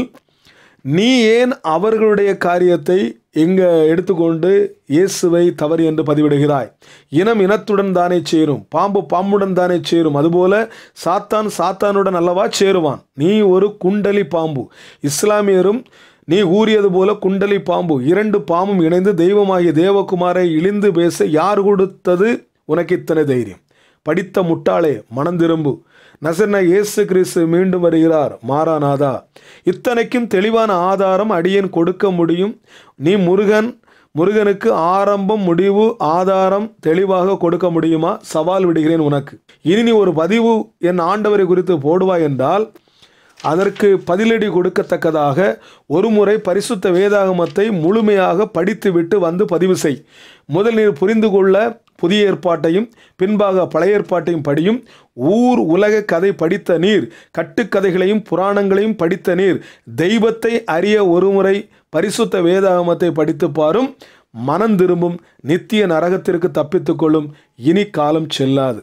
நீ ஏன் அவர்களுடைய காரியத்தை எங்க எடுத்துக்கொண்டு இயேசுவை தவறு என்று பதிவிடுகிறாய் இனம் இனத்துடன் தானே சேரும் பாம்பு பாம்புடன் தானே சேரும் அதுபோல சாத்தான் சாத்தானுடன் அல்லவா சேருவான் நீ ஒரு குண்டலி பாம்பு இஸ்லாமியரும் நீ கூறியது போல குண்டலி பாம்பு இரண்டு பாம்பும் இணைந்து தெய்வமாகிய தேவகுமாரை இழிந்து பேச யார் கொடுத்தது உனக்கு இத்தனை தைரியம் படித்த முட்டாளே மனம் திரும்பு நசர்ன இயேசு கிறிஸ்து மீண்டும் வருகிறார் மாறானாதா இத்தனைக்கும் தெளிவான ஆதாரம் அடியேன் கொடுக்க முடியும் நீ முருகன் முருகனுக்கு ஆரம்பம் முடிவு ஆதாரம் தெளிவாக கொடுக்க முடியுமா சவால் விடுகிறேன் உனக்கு இனி நீ ஒரு பதிவு என் ஆண்டவரை குறித்து போடுவாய் என்றால் அதற்கு பதிலடி கொடுக்கத்தக்கதாக ஒருமுறை பரிசுத்த வேதாகமத்தை முழுமையாக படித்துவிட்டு வந்து பதிவு செய் முதல் நீர் புரிந்து கொள்ள புதிய ஏற்பாட்டையும் பின்பாக பழைய ஏற்பாட்டையும் படியும் ஊர் உலக கதை படித்த நீர் கட்டுக்கதைகளையும் புராணங்களையும் படித்த நீர் தெய்வத்தை அறிய ஒருமுறை பரிசுத்த வேதாகமத்தை படித்து பாரும் மனம் திரும்பும் நித்திய நரகத்திற்கு தப்பித்துக்கொள்ளும் இனி காலம் செல்லாது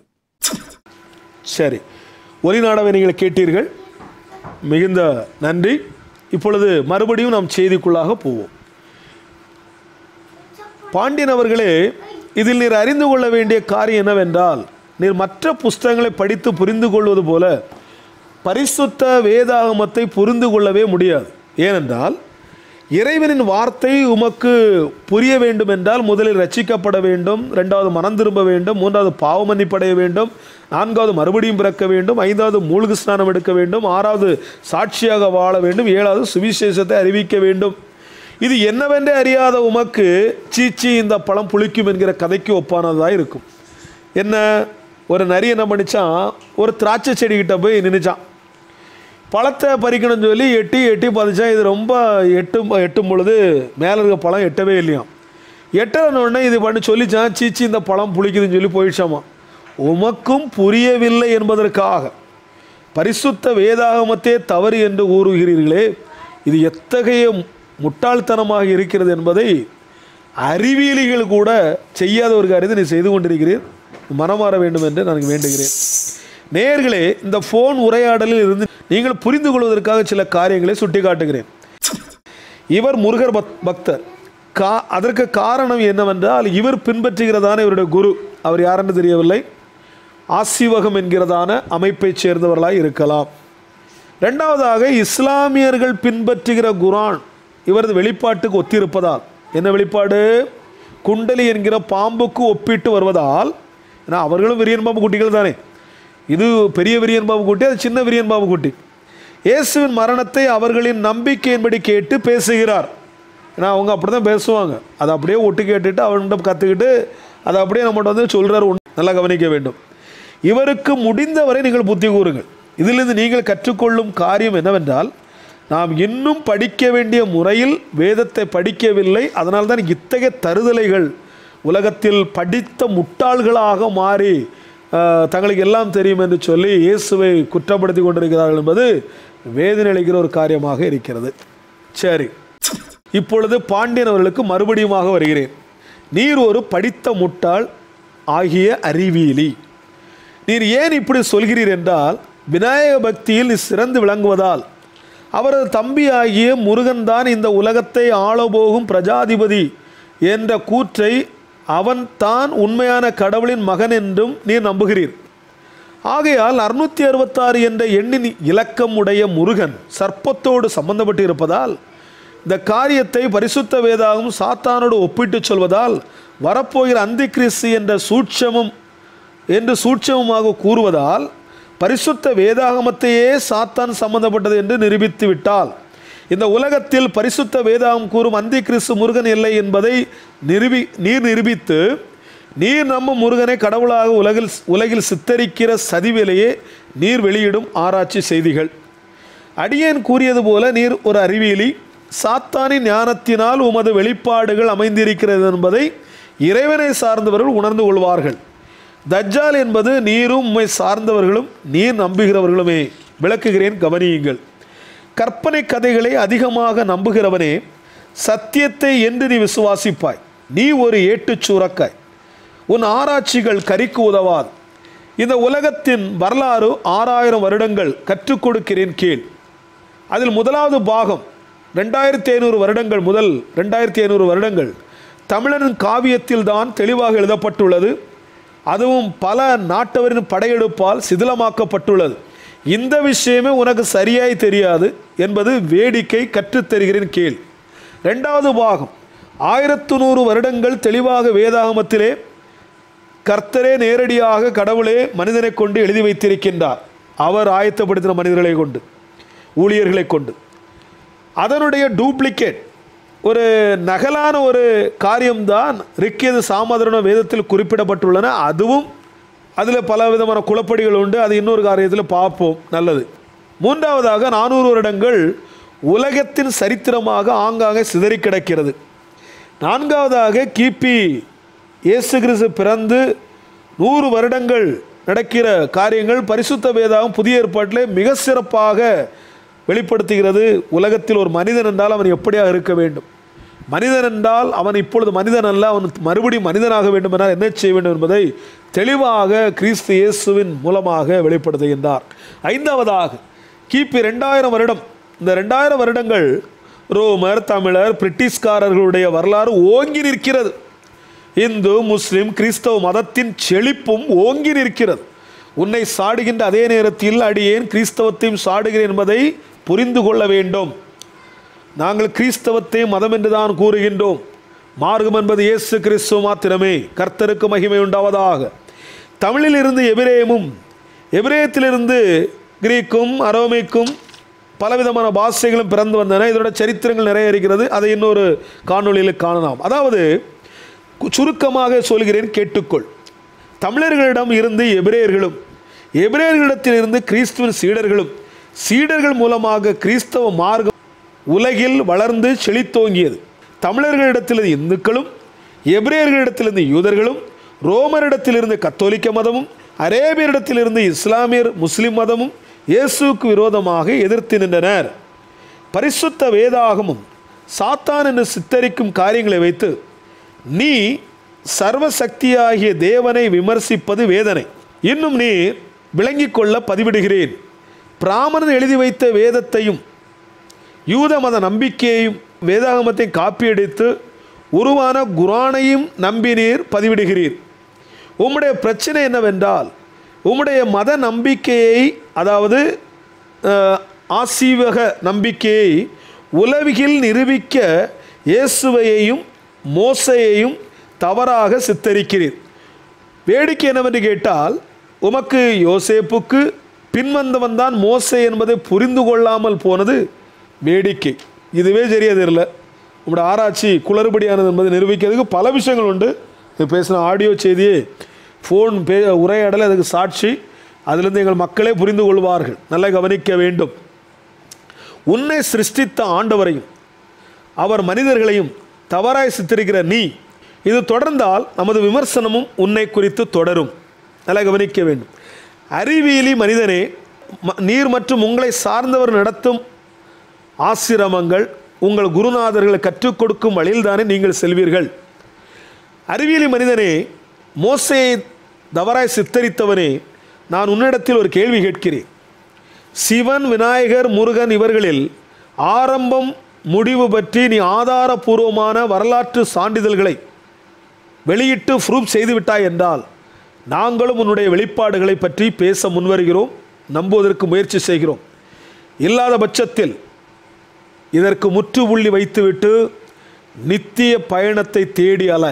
சரி ஒலிநாடவை நீங்கள் கேட்டீர்கள் மிகுந்த நன்றி இப்பொழுது மறுபடியும் நாம் செய்திக்குள்ளாக போவோம் பாண்டியன் அவர்களே இதில் நீர் அறிந்து கொள்ள வேண்டிய காரியம் என்னவென்றால் நீர் மற்ற புஸ்தகங்களை படித்து புரிந்து கொள்வது போல பரிசுத்த வேதாகமத்தை புரிந்து கொள்ளவே முடியாது ஏனென்றால் இறைவனின் வார்த்தை உமக்கு புரிய வேண்டும் என்றால் முதலில் ரட்சிக்கப்பட வேண்டும் ரெண்டாவது மனம் திரும்ப வேண்டும் மூன்றாவது பாவ மன்னிப்படைய வேண்டும் நான்காவது மறுபடியும் பிறக்க வேண்டும் ஐந்தாவது மூழ்கு ஸ்நானம் எடுக்க வேண்டும் ஆறாவது சாட்சியாக வாழ வேண்டும் ஏழாவது சுவிசேஷத்தை அறிவிக்க வேண்டும் இது என்னவென்றே அறியாத உமக்கு சீச்சி இந்த பழம் புளிக்கும் என்கிற கதைக்கு ஒப்பானதாக இருக்கும் என்ன ஒரு நரி என்ன பண்ணிச்சான் ஒரு திராட்சை செடிக்கிட்ட போய் நின்றுச்சான் பழத்தை பறிக்கணும்னு சொல்லி எட்டி எட்டி பதிச்சான் இது ரொம்ப எட்டும் எட்டும் பொழுது மேலே இருக்க பழம் எட்டவே இல்லையாம் எட்டன உடனே இது பண்ணி சொல்லிச்சான் சீச்சி இந்த பழம் புளிக்குதுன்னு சொல்லி போயிடுச்சாமா உமக்கும் புரியவில்லை என்பதற்காக பரிசுத்த வேதாகமத்தே தவறு என்று கூறுகிறீர்களே இது எத்தகைய முட்டாள்தனமாக இருக்கிறது என்பதை அறிவியலிகள் கூட செய்யாத ஒரு காரியத்தை நீ செய்து கொண்டிருக்கிறீர் மனமாற வேண்டும் என்று நான் வேண்டுகிறேன் நேயர்களே இந்த ஃபோன் உரையாடலில் இருந்து நீங்கள் புரிந்து கொள்வதற்காக சில காரியங்களை சுட்டிக்காட்டுகிறேன் இவர் முருகர் பக்- பக்தர் கா அதற்கு காரணம் என்னவென்றால் இவர் பின்பற்றுகிறதான இவருடைய குரு அவர் யாரென்று தெரியவில்லை ஆசிவகம் என்கிறதான அமைப்பைச் சேர்ந்தவர்களாய் இருக்கலாம் ரெண்டாவதாக இஸ்லாமியர்கள் பின்பற்றுகிற குரான் இவரது வெளிப்பாட்டுக்கு ஒத்திருப்பதால் என்ன வெளிப்பாடு குண்டலி என்கிற பாம்புக்கு ஒப்பிட்டு வருவதால் ஏன்னா அவர்களும் விரியன் பாம்பு குட்டிகள் தானே இது பெரிய விரியன் பாம்பு குட்டி அது சின்ன விரியன் பாம்பு குட்டி இயேசுவின் மரணத்தை அவர்களின் நம்பிக்கையின்படி கேட்டு பேசுகிறார் ஏன்னா அவங்க அப்படி தான் பேசுவாங்க அதை அப்படியே ஒட்டு கேட்டுட்டு அவன்கிட்ட கற்றுக்கிட்டு அதை அப்படியே நம்மகிட்ட வந்து சொல்கிறார் நல்லா கவனிக்க வேண்டும் இவருக்கு முடிந்தவரை நீங்கள் புத்தி கூறுங்கள் இதிலிருந்து நீங்கள் கற்றுக்கொள்ளும் காரியம் என்னவென்றால் நாம் இன்னும் படிக்க வேண்டிய முறையில் வேதத்தை படிக்கவில்லை அதனால் தான் இத்தகைய தருதலைகள் உலகத்தில் படித்த முட்டாள்களாக மாறி ஆஹ், தங்களுக்கு எல்லாம் தெரியும் என்று சொல்லி இயேசுவை குற்றப்படுத்தி கொண்டிருக்கிறார்கள் என்பது வேதனை அளிக்கிற ஒரு காரியமாக இருக்கிறது சரி இப்பொழுது பாண்டியன் அவர்களுக்கு மறுபடியுமாக வருகிறேன் நீர் ஒரு படித்த முட்டாள் ஆகிய அறிவியலி நீர் ஏன் இப்படி சொல்கிறீர் என்றால் விநாயக பக்தியில் நீ சிறந்து விளங்குவதால் அவரது தம்பி ஆகிய முருகன் தான் இந்த உலகத்தை ஆளபோகும் பிரஜாதிபதி என்ற கூற்றை அவன் தான் உண்மையான கடவுளின் மகன் என்றும் நீர் நம்புகிறீர் ஆகையால் அறுநூத்தி அறுபத்தாறு என்ற எண்ணின் இலக்கம் உடைய முருகன் சர்ப்பத்தோடு சம்பந்தப்பட்டு இருப்பதால் இந்த காரியத்தை பரிசுத்த வேதாகம் சாத்தானோடு ஒப்பிட்டுச் சொல்வதால் வரப்போகிற அந்தி கிறிஸ்து என்ற சூட்சமம் என்று சூட்சமமாக கூறுவதால் பரிசுத்த வேதாகமத்தையே சாத்தான் சம்பந்தப்பட்டது என்று நிரூபித்து விட்டால் இந்த உலகத்தில் பரிசுத்த வேதாகம் கூறும் அந்தி கிறிஸ்து முருகன் இல்லை என்பதை நிரூபி நீர் நிரூபித்து நீர் நம்ம முருகனை கடவுளாக உலகில் உலகில் சித்தரிக்கிற சதிவேலையே நீர் வெளியிடும் ஆராய்ச்சி செய்திகள் அடியேன் கூறியது போல நீர் ஒரு அறிவியலி சாத்தானின் ஞானத்தினால் உமது வெளிப்பாடுகள் அமைந்திருக்கிறது என்பதை இறைவனை சார்ந்தவர்கள் உணர்ந்து கொள்வார்கள் தஜ்ஜால் என்பது நீரும் உம்மை சார்ந்தவர்களும் நீர் நம்புகிறவர்களுமே விளக்குகிறேன் கவனியுங்கள் கற்பனை கதைகளை அதிகமாக நம்புகிறவனே சத்தியத்தை என்று நீ விசுவாசிப்பாய் நீ ஒரு ஏட்டுச் சூறக்காய் உன் ஆராய்ச்சிகள் கரிக்கு உதவாது இந்த உலகத்தின் வரலாறு ஆறாயிரம் வருடங்கள் கற்றுக் கொடுக்கிறேன் கேள் அதில் முதலாவது பாகம் ரெண்டாயிரத்தி ஐநூறு வருடங்கள் முதல் ரெண்டாயிரத்தி ஐநூறு வருடங்கள் தமிழரின் காவியத்தில் தான் தெளிவாக எழுதப்பட்டுள்ளது அதுவும் பல நாட்டவரின் படையெடுப்பால் சிதிலமாக்கப்பட்டுள்ளது இந்த விஷயமே உனக்கு சரியாய் தெரியாது என்பது வேடிக்கை கற்றுத்தருகிறேன் கேள் ரெண்டாவது பாகம் ஆயிரத்து நூறு வருடங்கள் தெளிவாக வேதாகமத்திலே கர்த்தரே நேரடியாக கடவுளே மனிதனை கொண்டு எழுதி வைத்திருக்கின்றார் அவர் ஆயத்தப்படுத்தின மனிதர்களை கொண்டு ஊழியர்களை கொண்டு அதனுடைய டூப்ளிகேட் ஒரு நகலான ஒரு காரியம்தான் ரிக்கியது சாமதரண வேதத்தில் குறிப்பிடப்பட்டுள்ளன அதுவும் அதில் பல விதமான குழப்படிகள் உண்டு அது இன்னொரு காரியத்தில் பார்ப்போம் நல்லது மூன்றாவதாக நானூறு வருடங்கள் உலகத்தின் சரித்திரமாக ஆங்காங்கே சிதறி கிடக்கிறது நான்காவதாக கிபி இயேசு கிறிஸ்து பிறந்து நூறு வருடங்கள் நடக்கிற காரியங்கள் பரிசுத்த வேதாகம் புதிய ஏற்பாட்டிலே மிக சிறப்பாக வெளிப்படுத்துகிறது உலகத்தில் ஒரு மனிதன் என்றால் அவன் எப்படியாக இருக்க வேண்டும் மனிதன் என்றால் அவன் இப்பொழுது மனிதன் அல்ல அவன் மறுபடியும் மனிதனாக வேண்டும் என்றால் என்ன செய்ய வேண்டும் என்பதை தெளிவாக கிறிஸ்து இயேசுவின் மூலமாக வெளிப்படுத்துகின்றார் ஐந்தாவதாக கிபி ரெண்டாயிரம் வருடம் இந்த ரெண்டாயிரம் வருடங்கள் ரோமர் தமிழர் பிரிட்டிஷ்காரர்களுடைய வரலாறு ஓங்கி நிற்கிறது இந்து முஸ்லிம் கிறிஸ்தவ மதத்தின் செழிப்பும் ஓங்கி நிற்கிறது உன்னை சாடுகின்ற அதே நேரத்தில் அடியேன் கிறிஸ்தவத்தையும் சாடுகிறேன் என்பதை புரிந்து கொள்ள வேண்டும் நாங்கள் கிறிஸ்தவத்தை மதம் என்றுதான் கூறுகின்றோம் மார்க்கம் என்பது இயேசு கிறிஸ்துவ மாத்திரமே கர்த்தருக்கு மகிமை உண்டாவதாக தமிழிலிருந்து எபிரேயமும் எபிரேயத்திலிருந்து கிரீக்கும் அரோமிக்கும் பலவிதமான பாஷைகளும் பிறந்து வந்தன இதோட சரித்திரங்கள் நிறைய இருக்கிறது அதை இன்னொரு காணொளியில் காணலாம் அதாவது கு- சுருக்கமாக சொல்கிறேன் கேட்டுக்கொள் தமிழர்களிடம் இருந்து எபிரேயர்களும் எபிரேயர்களிடத்திலிருந்து கிறிஸ்துவின் சீடர்களும் சீடர்கள் மூலமாக கிறிஸ்தவ மார்க்கம் உலகில் வளர்ந்து செழித்தோங்கியது தமிழர்களிடத்திலிருந்து இந்துக்களும் எபிரேயர்களிடத்திலிருந்து யூதர்களும் ரோமரிடத்திலிருந்து கத்தோலிக்க மதமும் அரேபியரிடத்திலிருந்து இஸ்லாமியர் முஸ்லிம் மதமும் இயேசுவுக்கு விரோதமாக எதிர்த்து நின்றனர் பரிசுத்த வேதாகமும் சாத்தான் என்று சித்தரிக்கும் காரியங்களை வைத்து நீ சர்வசக்தியாகிய தேவனை விமர்சிப்பது வேதனை இன்னும் நீ விளங்கிக் கொள்ள பதிவிடுகிறேன் பிராமணன் எழுதி வைத்த வேதத்தையும் யூத மத நம்பிக்கையையும் வேதாகமத்தை காப்பியடித்து உருவான குரானையும் நம்பினீர் பதிவிடுகிறீர் உம்முடைய பிரச்சனை என்னவென்றால் உம்முடைய மத நம்பிக்கையை அதாவது அஹ், ஆசீவக நம்பிக்கையை உலகில் நிரூபிக்க இயேசுவையையும் மோசையையும் தவறாக சித்தரிக்கிறீர் வேடிக்கை என்னவென்று கேட்டால் உமக்கு யோசேப்புக்கு பின்வந்தவன் தான் மோசே என்பதை புரிந்து கொள்ளாமல் போனது வேடிக்கை இதுவே சரியா தெரியல உங்களோட ஆராய்ச்சி குளறுபடியானது என்பதை நிரூபிக்கிறதுக்கு பல விஷயங்கள் உண்டு இது பேசின ஆடியோ செய்தியே ஃபோன் பே உரையாடல் அதுக்கு சாட்சி அதிலிருந்து எங்கள் மக்களே புரிந்து கொள்வார்கள் நல்லா கவனிக்க வேண்டும் உன்னை சிருஷ்டித்த ஆண்டவரையும் அவர் மனிதர்களையும் தவறாய் சித்தரிக்கிற நீ இது தொடர்ந்தால் நமது விமர்சனமும் உன்னை குறித்து தொடரும் நல்லா கவனிக்க வேண்டும் அறிவியலி மனிதனே ம- நீர் மற்றும் உங்களை சார்ந்தவர் நடத்தும் ஆசிரமங்கள் உங்கள் குருநாதர்களை கற்றுக் கொடுக்கும் வழியில்தானே நீங்கள் செல்வீர்கள் அறிவியலி மனிதனே மோசையை தவறாய் சித்தரித்தவனே நான் உன்னிடத்தில் ஒரு கேள்வி கேட்கிறேன் சிவன் விநாயகர் முருகன் இவர்களில் ஆரம்பம் முடிவு பற்றி நீ ஆதாரபூர்வமான வரலாற்று சான்றிதழ்களை வெளியிட்டு ப்ரூஃப் செய்து விட்டாய் என்றால் நாங்களும் உன்னுடைய வெளிப்பாடுகளை பற்றி பேச முன்வருகிறோம் நம்புவதற்கு முயற்சி செய்கிறோம் இல்லாத பட்சத்தில் இதற்கு முற்றுப்புள்ளி வைத்துவிட்டு நித்திய பயணத்தை தேடி அல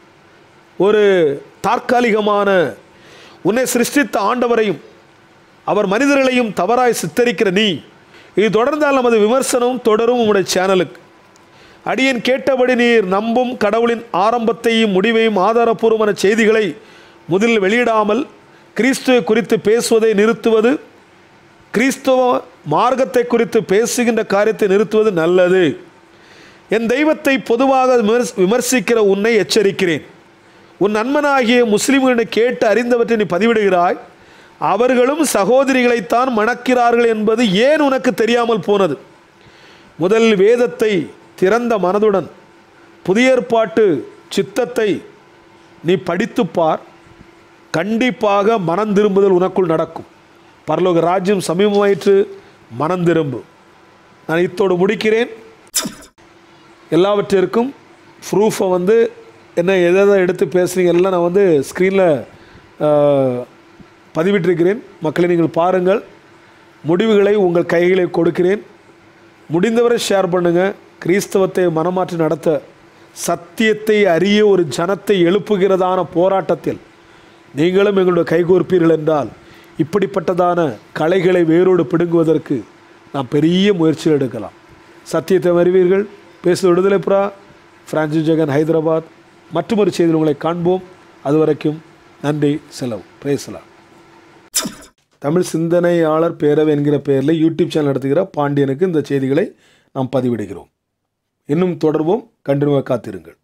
ஒரு தற்காலிகமான உன்னை சிருஷ்டித்த ஆண்டவரையும் அவர் மனிதர்களையும் தவறாய் சித்தரிக்கிற நீ இது தொடர்ந்தால் நமது விமர்சனம் தொடரும் உம்முடைய சேனலுக்கு அடியேன் கேட்டபடி நீர் நம்பும் கடவுளின் ஆரம்பத்தையும் முடிவையும் ஆதாரப்பூர்வமான செய்திகளை முதலில் வெளியிடாமல் கிறிஸ்துவை குறித்து பேசுவதை நிறுத்துவது கிறிஸ்துவ மார்க்கத்தை குறித்து பேசுகின்ற காரியத்தை நிறுத்துவது நல்லது என் தெய்வத்தை பொதுவாக விமர்ச- விமர்சிக்கிற உன்னை எச்சரிக்கிறேன் உன் நண்பனாகிய முஸ்லிம்களை கேட்டு அறிந்தவற்றை நீ பதிவிடுகிறாய் அவர்களும் சகோதரிகளைத்தான் மணக்கிறார்கள் என்பது ஏன் உனக்கு தெரியாமல் போனது முதல் வேதத்தை திறந்த மனதுடன் புதிய ஏற்பாட்டு சித்தத்தை நீ படித்துப் பார் கண்டிப்பாக மனம் திரும்புதல் உனக்குள் நடக்கும் பரலோக ராஜ்யம் சமீபமாயிற்று மனம் திரும்பு நான் இத்தோடு முடிக்கிறேன் எல்லாவற்றிற்கும் ப்ரூஃபை வந்து என்ன எதை எதை எடுத்து பேசுகிறீங்க எல்லாம் நான் வந்து ஸ்க்ரீனில் பதிவிட்டிருக்கிறேன் மக்களை நீங்கள் பாருங்கள் முடிவுகளை உங்கள் கைகளை கொடுக்கிறேன் முடிந்தவரை ஷேர் பண்ணுங்கள் கிறிஸ்தவத்தை மனமாற்றி நடத்த சத்தியத்தை அறிய ஒரு ஜனத்தை எழுப்புகிறதான போராட்டத்தில் நீங்களும் எங்களுடைய கைகோர்ப்பீர்கள் என்றால் இப்படிப்பட்டதான கலைகளை வேரோடு பிடுங்குவதற்கு நாம் பெரிய முயற்சிகள் எடுக்கலாம் சத்தியத்தை அறிவீர்கள் பேசுவது விடுதலை புறா பிரான்சிஸ் ஜெகன் ஹைதராபாத் மற்றொரு செய்தியில் உங்களை காண்போம் அதுவரைக்கும் நன்றி செலவு பேசலாம் தமிழ் சிந்தனையாளர் பேரவை என்கிற பெயரில் யூடியூப் சேனல் நடத்துகிற பாண்டியனுக்கு இந்த செய்திகளை நாம் பதிவிடுகிறோம் இன்னும் தொடர்வோம் கண்டினியூவாக காத்திருங்கள்